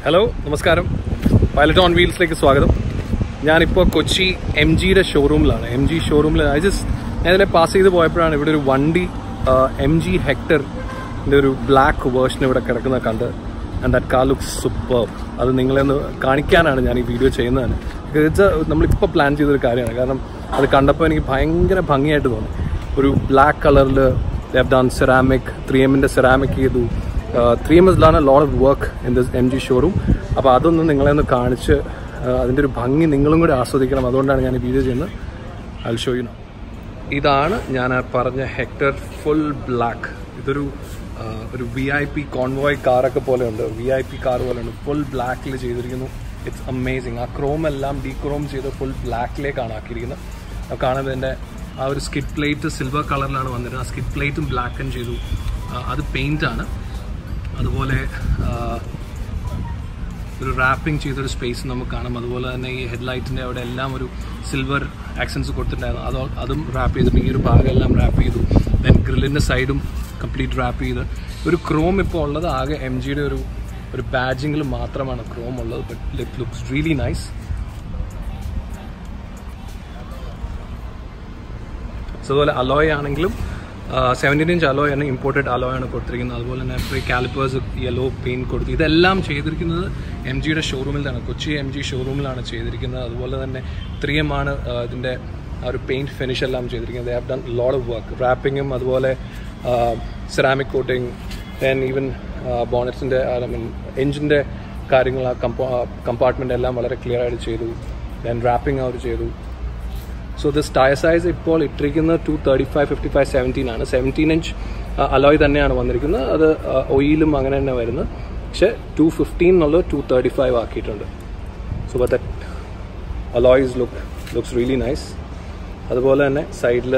hello നമസ്കാരം pilot on വീൽസിലേക്ക് സ്വാഗതം ഞാനിപ്പോൾ കൊച്ചി എം ജിയുടെ ഷോറൂമിലാണ് എം ജി ഷോറൂമിൽ ഐ ജസ്റ്റ് ഞാൻ ഇതിനെ പാസ് ചെയ്ത് പോയപ്പോഴാണ് ഇവിടെ ഒരു വണ്ടി എം ജി ഹെക്ടറിൻ്റെ ഒരു ബ്ലാക്ക് വേർഷൻ ഇവിടെ കിടക്കുന്ന കണ്ട് and that car looks super അത് നിങ്ങളെ ഒന്ന് കാണിക്കാനാണ് ഞാൻ ഈ വീഡിയോ ചെയ്യുന്നതാണ് ഇത് നമ്മളിപ്പോൾ പ്ലാൻ ചെയ്തൊരു കാര്യമാണ് കാരണം അത് കണ്ടപ്പോൾ എനിക്ക് ഭയങ്കര ഭംഗിയായിട്ട് തോന്നി ഒരു ബ്ലാക്ക് കളറിൽ ഡാൻ സെറാമിക് ത്രീ എമ്മിൻ്റെ സെറാമിക് ചെയ്തു three M S done a lot of work in this M G showroom അപ്പോൾ അതൊന്ന് നിങ്ങളെ ഒന്ന് കാണിച്ച് uh, അതിൻ്റെ ഒരു ഭംഗി നിങ്ങളും കൂടി ആസ്വദിക്കണം അതുകൊണ്ടാണ് ഞാൻ ഈ വീഡിയോ ചെയ്യുന്നത് ഐ ഷോ യു നോ ഇതാണ് ഞാൻ ആ പറഞ്ഞ ഹെക്ടർ ഫുൾ ബ്ലാക്ക് ഇതൊരു ആ, ഒരു വി ഐ പി കോൺവോയ് കാറൊക്കെ പോലെ ഉണ്ട് വി ഐ പി കാർ പോലെ ഉണ്ട് ഫുൾ ബ്ലാക്കിൽ ചെയ്തിരിക്കുന്നു ഇറ്റ്സ് അമേസിങ് ആ ക്രോം എല്ലാം ഡീക്രോം ചെയ്ത് ഫുൾ ബ്ലാക്കിലേക്കാണ് ആക്കിയിരിക്കുന്നത് അത് കാണുമ്പോൾ എൻ്റെ ആ ഒരു സ്കിഡ് പ്ലേറ്റ് സിൽവർ കളറിലാണ് വന്നിരുന്നത് ആ സ്കിഡ് പ്ലേറ്റും ബ്ലാക്കൻ ചെയ്തു ആ, അത് പെയിൻ്റ് ആണ് അതുപോലെ ആ, ഒരു റാപ്പിംഗ് ചെയ്തൊരു സ്പേസ് നമുക്ക് കാണാം അതുപോലെ തന്നെ ഈ ഹെഡ്ലൈറ്റിൻ്റെ അവിടെ എല്ലാം ഒരു സിൽവർ ആക്സൻസ് കൊടുത്തിട്ടുണ്ടായിരുന്നു അത് അതും റാപ്പ് ചെയ്തിട്ട് ഈ ഒരു ഭാഗമെല്ലാം റാപ്പ് ചെയ്തു ദെൻ ഗ്രില്ലിൻ്റെ സൈഡും കംപ്ലീറ്റ് റാപ്പ് ചെയ്ത് ഒരു ക്രോം ഇപ്പോൾ ഉള്ളത് ആകെ എം ജിയുടെ ഒരു ഒരു ബാജിങ്ങിൽ മാത്രമാണ് ക്രോം ഉള്ളത് but it looks really nice so അതുപോലെ അലോയ് ആണെങ്കിലും സെവൻറ്റീൻ ഇഞ്ച് അലോയ് ആണ് ഇമ്പോർട്ടഡ് അലോയ് ആണ് കൊടുത്തിരിക്കുന്നത് അതുപോലെ തന്നെ ഫ്രീ കാലിപ്പേഴ്സ് യെല്ലോ പെയിൻറ് കൊടുത്തു ഇതെല്ലാം ചെയ്തിരിക്കുന്നത് എം ജിയുടെ ഷോറൂമിലാണ് കൊച്ചി എം ജി ഷോറൂമിലാണ് ചെയ്തിരിക്കുന്നത് അതുപോലെ തന്നെ ത്രീ എം ആണ് ആ, ഇതിൻ്റെ ആ ഒരു പെയിൻറ് ഫിനിഷ് എല്ലാം ചെയ്തിരിക്കുന്നത് have done load of work റാപ്പിങ്ങും അതുപോലെ സെറാമിക് കോട്ടിങ് ദെൻ ഈവൻ ബോണറ്റ്സിൻ്റെ ഐ മീൻ എഞ്ചിൻ്റെ കാര്യങ്ങൾ ആ കമ്പാ കമ്പാർട്ട്മെൻ്റ് എല്ലാം വളരെ ക്ലിയർ ആയിട്ട് ചെയ്തു ദെൻ റാപ്പിംഗ് അവർ ചെയ്തു സോ ദിസ് ടയർ സൈസ് ഇപ്പോൾ ഇട്ടിരിക്കുന്നത് two thirty five fifty five seventeen ആണ് സെവൻറ്റീൻ ഇഞ്ച് അലോയ് തന്നെയാണ് വന്നിരിക്കുന്നത് അത് ഓയിലും അങ്ങനെ തന്നെ വരുന്നത് പക്ഷെ ടു ഫിഫ്റ്റീൻ എന്നുള്ളത് ടു തേർട്ടി ഫൈവ് ആക്കിയിട്ടുണ്ട് so but that alloys look looks really nice അതുപോലെ തന്നെ സൈഡിൽ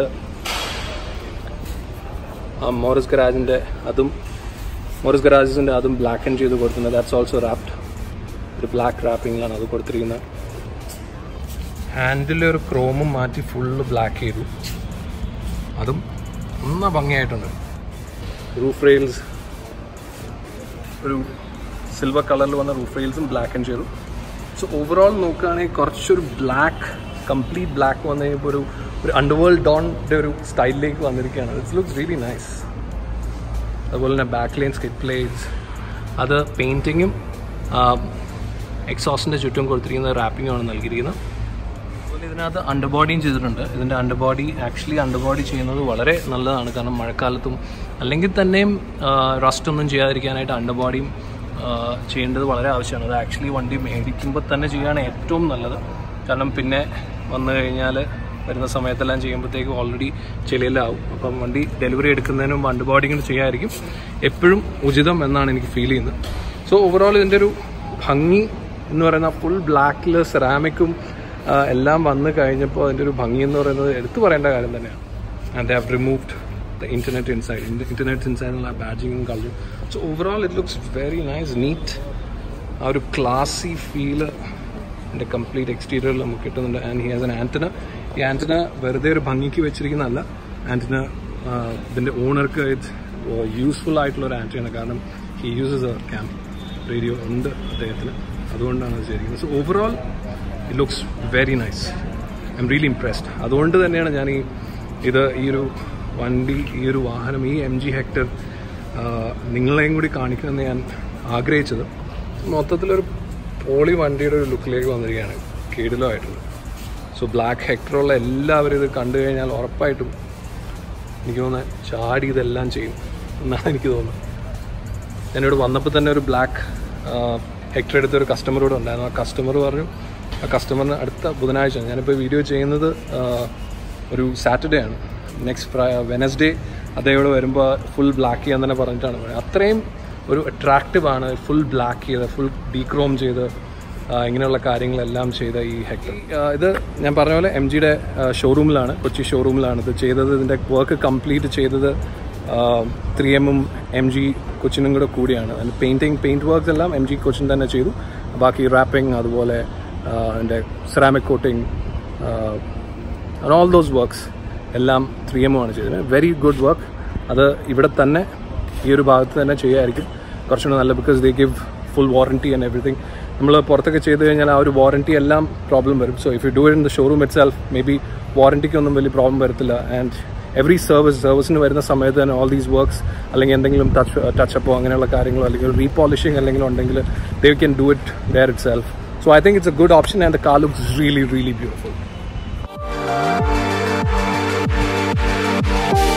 മോറിസ് ഗരാജിൻ്റെ അതും മോറിസ് ഗരാജസിൻ്റെ അതും ബ്ലാക്ക് ആൻഡ് ചെയ്ത് കൊടുക്കുന്നത് ദാറ്റ്സ് ഓൾസോ റാപ്ഡ് ഒരു ബ്ലാക്ക് റാപ്പിങ്ങിലാണ് അത് കൊടുത്തിരിക്കുന്നത് ഹാൻഡിലെ ഒരു ക്രോമും മാറ്റി ഫുള്ള് ബ്ലാക്ക് ചെയ്തു അതും ഒന്ന ഭംഗിയായിട്ടുണ്ട് റൂഫ് റെയിൽസ് ഒരു സിൽവർ കളറിൽ വന്ന റൂഫ് റെയിൽസും ബ്ലാക്ക് ആൻഡ് ചെയ്തു സോ ഓവറോൾ നോക്കുകയാണെങ്കിൽ കുറച്ചൊരു ബ്ലാക്ക് കംപ്ലീറ്റ് ബ്ലാക്ക് വന്നു കഴിഞ്ഞപ്പോൾ ഒരു ഒരു അണ്ടർവേൾഡ് ഡോണിൻ്റെ ഒരു സ്റ്റൈലിലേക്ക് വന്നിരിക്കുകയാണ് ഇറ്റ്സ് ലുക്സ് റിയലി നൈസ് അതുപോലെ തന്നെ ബാക്ക് ലൈൻ സ്കിറ്റ് പ്ലേറ്റ്സ് അത് പെയിൻറ്റിങ്ങും എക്സോസിൻ്റെ ചുറ്റും കൊടുത്തിരിക്കുന്ന റാപ്പിങ്ങുമാണ് നൽകിയിരിക്കുന്നത് അതുപോലെ ഇതിനകത്ത് അണ്ടർബോഡിയും ചെയ്തിട്ടുണ്ട് ഇതിൻ്റെ അണ്ടർബോഡി ആക്ച്വലി അണ്ടർബോഡി ചെയ്യുന്നത് വളരെ നല്ലതാണ് കാരണം മഴക്കാലത്തും അല്ലെങ്കിൽ തന്നെയും റസ്റ്റ് ഒന്നും ചെയ്യാതിരിക്കാനായിട്ട് അണ്ടർബോഡിയും ചെയ്യേണ്ടത് വളരെ ആവശ്യമാണ് അത് ആക്ച്വലി വണ്ടി മേടിക്കുമ്പോൾ തന്നെ ചെയ്യുകയാണ് ഏറ്റവും നല്ലത് കാരണം പിന്നെ വന്നു കഴിഞ്ഞാൽ വരുന്ന സമയത്തെല്ലാം ചെയ്യുമ്പോഴത്തേക്ക് ഓൾറെഡി ചെളിയിലാവും അപ്പം വണ്ടി ഡെലിവറി എടുക്കുന്നതിന് മുമ്പ് അണ്ടർബോഡി കൂടി ചെയ്യായിരിക്കും എപ്പോഴും ഉചിതം എന്നാണ് എനിക്ക് ഫീൽ ചെയ്യുന്നത് സോ ഓവറോൾ ഇതിൻ്റെ ഒരു ഭംഗി എന്ന് പറയുന്ന ഫുൾ ബ്ലാക്കിൽ സെറാമിക്കും ആഹ് എല്ലാം വന്നു കഴിഞ്ഞപ്പോൾ അതിൻ്റെ ഒരു ഭംഗി എന്ന് പറയുന്നത് എടുത്തു പറയേണ്ട കാര്യം തന്നെയാണ് and they have removed the internet inside internet ഇൻസൈഡിലുള്ള ബാഡ്ജിങ്ങും കളറും so overall it looks very nice neat ആ ഒരു ക്ലാസി ഫീല് എൻ്റെ കംപ്ലീറ്റ് എക്സ്റ്റീരിയറിൽ നമുക്ക് കിട്ടുന്നുണ്ട് and he has an antenna ഈ ആൻറ്റന വെറുതെ ഒരു ഭംഗിക്ക് വെച്ചിരിക്കുന്നതല്ല ആൻറ്റന ഇതിൻ്റെ ഓണർക്ക് ഇത് യൂസ്ഫുൾ ആയിട്ടുള്ള ഒരു ആൻറ്റനാണ് കാരണം he uses a camp radio ഉണ്ട് അദ്ദേഹത്തിന് അതുകൊണ്ടാണ് അത് ചെയ്തിരിക്കുന്നത് so overall it looks very nice I'm really impressed അതുകൊണ്ട് തന്നെയാണ് ഞാൻ ഈ ഇത് ഈ ഒരു വണ്ടി ഈ ഒരു വാഹനം ഈ എം ജി ഹെക്ടർ നിങ്ങളെയും കൂടി കാണിക്കണമെന്ന് ഞാൻ ആഗ്രഹിച്ചത് മൊത്തത്തിലൊരു പോളി വണ്ടിയുടെ ഒരു ലുക്കിലേക്ക് വന്നിരിക്കുകയാണ് കീടിലമായിട്ടുള്ളത് സോ ബ്ലാക്ക് ഹെക്ടറുള്ള എല്ലാവരും ഇത് കണ്ടു കഴിഞ്ഞാൽ ഉറപ്പായിട്ടും എനിക്ക് തോന്നുന്നത് ചാടി ഇതെല്ലാം ചെയ്യും എന്നാണ് എനിക്ക് തോന്നുന്നത് എന്നോട് വന്നപ്പോൾ തന്നെ ഒരു ബ്ലാക്ക് ഹെക്ടർ എടുത്ത ഒരു കസ്റ്റമറോട് ഉണ്ടായിരുന്നു ആ കസ്റ്റമർ പറഞ്ഞു ആ കസ്റ്റമറിന് അടുത്ത ബുധനാഴ്ച ഞാനിപ്പോൾ വീഡിയോ ചെയ്യുന്നത് ആ, ഒരു സാറ്റർഡേ ആണ് നെക്സ്റ്റ് വെനസ്ഡേ അദ്ദേഹം ഇവിടെ വരുമ്പോൾ ഫുൾ ബ്ലാക്ക് ചെയ്യാൻ തന്നെ പറഞ്ഞിട്ടാണ് പറയുന്നത് അത്രയും ഒരു അട്രാക്റ്റീവ് ആണ് ഫുൾ ബ്ലാക്ക് ചെയ്ത് ഫുൾ ഡീക്രോം ചെയ്ത് ആ, ഇങ്ങനെയുള്ള കാര്യങ്ങളെല്ലാം ചെയ്ത ഈ ഹെക്ടർ ഇത് ഞാൻ പറഞ്ഞ പോലെ എം ജിയുടെ ഷോറൂമിലാണ് കൊച്ചി ഷോറൂമിലാണ് ഇത് ചെയ്തത് ഇതിൻ്റെ വർക്ക് കംപ്ലീറ്റ് ചെയ്തത് ത്രീ എമ്മും എം ജി കൊച്ചിനും കൂടെ കൂടിയാണ് അതിൻ്റെ പെയിൻറ്റിങ് പെയിൻറ്റ് വർക്ക്സ് എല്ലാം എം ജി കൊച്ചിൻ തന്നെ ചെയ്തു ബാക്കി റാപ്പിംഗ് അതുപോലെ അതിൻ്റെ ceramic coating all those works എല്ലാം ത്രീ എമ്മുമാണ് ചെയ്തത് വെരി ഗുഡ് വർക്ക് അത് ഇവിടെ തന്നെ ഈ ഒരു ഭാഗത്ത് തന്നെ ചെയ്യുമായിരിക്കും കുറച്ചുകൂടെ നല്ല because they give full warranty and everything നമ്മൾ പുറത്തൊക്കെ ചെയ്ത് കഴിഞ്ഞാൽ ആ ഒരു വാറണ്ടി എല്ലാം പ്രോബ്ലം വരും so if you do in the showroom itself maybe വാറണ്ടിക്കൊന്നും വലിയ പ്രോബ്ലം വരത്തില്ല ആൻഡ് എവറി സർവീസ് സർവീസിന് വരുന്ന സമയത്ത് തന്നെ ഓൾ ദീസ് വർക്ക്സ് അല്ലെങ്കിൽ എന്തെങ്കിലും ടച്ച് ടച്ചപ്പോ അങ്ങനെയുള്ള കാര്യങ്ങളോ അല്ലെങ്കിൽ റീപോളിഷിംഗ് എന്തെങ്കിലും ഉണ്ടെങ്കിൽ they can do it there itself so I think it's a good option and the car looks really really beautiful